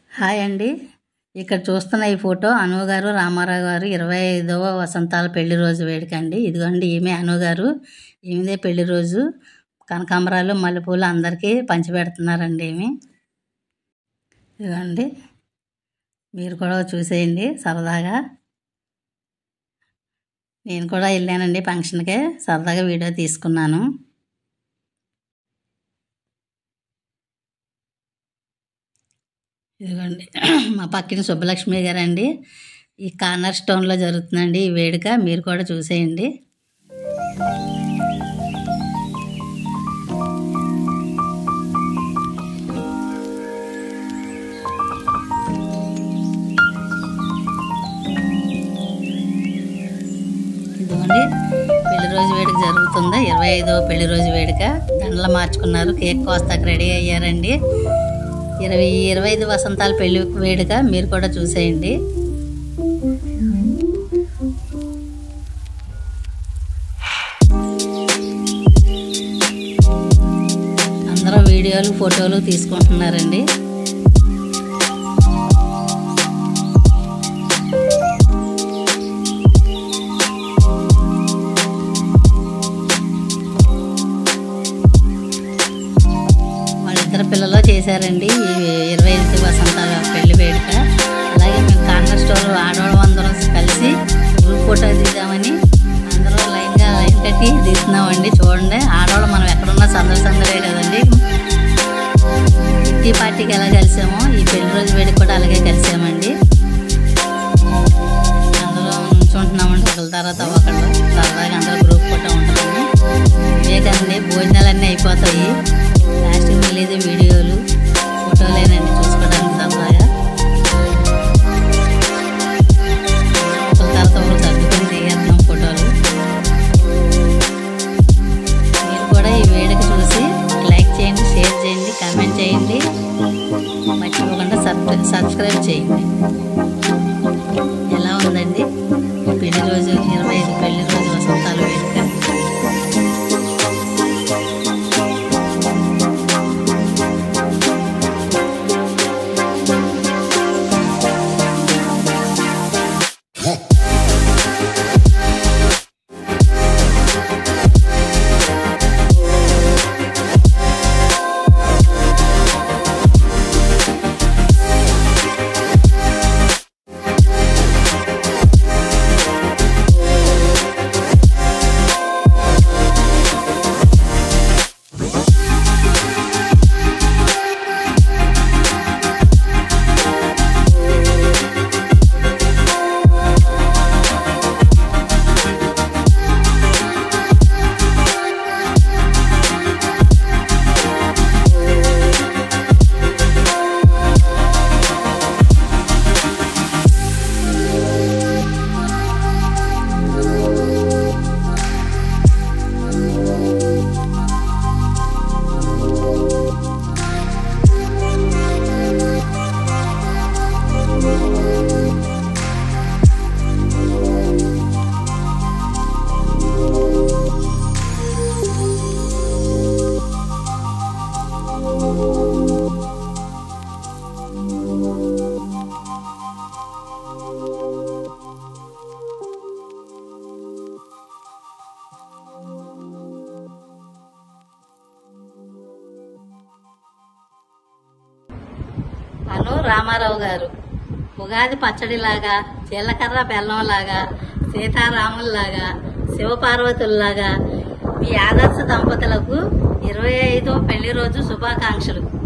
hi అండి ఇక్కడ చూస్తున్న ఈ ఫోటో అను గారు రామారావు గారు ఇరవై ఐదవ వసంతాల పెళ్లి రోజు వేడుక అండి ఇదిగోండి ఈమె అను గారు ఈమెదే పెళ్లి రోజు కనకాంబరాలు మల్లెపూలు అందరికీ పంచిపెడుతున్నారండి ఏమి ఇదిగోండి మీరు కూడా చూసేయండి సరదాగా నేను కూడా వెళ్ళానండి ఫంక్షన్కే సరదాగా వీడియో తీసుకున్నాను ఇదిగోండి మా పక్కిన సుబ్బలక్ష్మి గారండి ఈ కార్నర్ స్టోన్లో జరుగుతుందండి ఈ వేడుక మీరు కూడా చూసేయండి ఇదిగోండి పెళ్లి రోజు వేడుక జరుగుతుందా ఇరవై ఐదవ పెళ్లి రోజు వేడుక దండలు మార్చుకున్నారు కేక్ కోస్తాకు రెడీ అయ్యారండి ఇరవై ఇరవై ఐదు వసంతాల పెళ్లి వేడుక మీరు కూడా చూసేయండి అందరూ వీడియోలు ఫోటోలు తీసుకుంటున్నారండి వాళ్ళిద్దరు పిల్లలు చేశారండి ఈ ఇరవై ఐదు వసంతాల పెళ్లి వేడుక అలాగే మేము కార్నర్ స్టోర్ ఆడవాళ్ళం అందరం కలిసి గ్రూప్ ఫోటో తీద్దామని అందరూ లైన్గా లైన్ కట్టి తీస్తున్నామండి చూడండి ఆడవాళ్ళు మనం ఎక్కడున్నా సందడి సందడే కదండి కిట్టి పార్టీకి ఎలా కలిసామో ఈ పెళ్లి రోజు వేడుక కూడా అలాగే కలిసామండి అందరూ నుంచుంటున్నామండి ఒకళ్ళ తర్వాత ఒకళ్ళు సరదాగా అందరూ గ్రూప్ ఫోటో ఉంటుందండి ఇవే కదండి భోజనాలన్నీ అయిపోతాయి లాస్ట్ మిగిలేదు వీడియోలు ఫోటోలేనండి చూసుకోవడానికి సరదాగా ఒకళ్ళ తర్వాత ఒకరు సర్దుకొని తీయేస్తున్నాం ఫోటోలు మీరు కూడా ఈ వేడుక చూసి లైక్ చేయండి షేర్ చేయండి కామెంట్ చేయండి మర్చిపోకుండా సబ్ సబ్స్క్రైబ్ చేయండి ఎలా ఉందండి పెళ్లి రోజు ఇరవై ఐదు పెళ్లి రోజు వసంతాల వేడుక అను రామారావు గారు ఉగాది పచ్చడిలాగా జీలకర్ర బెల్లంలాగా సీతారాముల్లాగా శివపార్వతుల్లాగా మీ ఆదర్శ దంపతులకు ఇరవై ఐదో పెళ్లి రోజు శుభాకాంక్షలు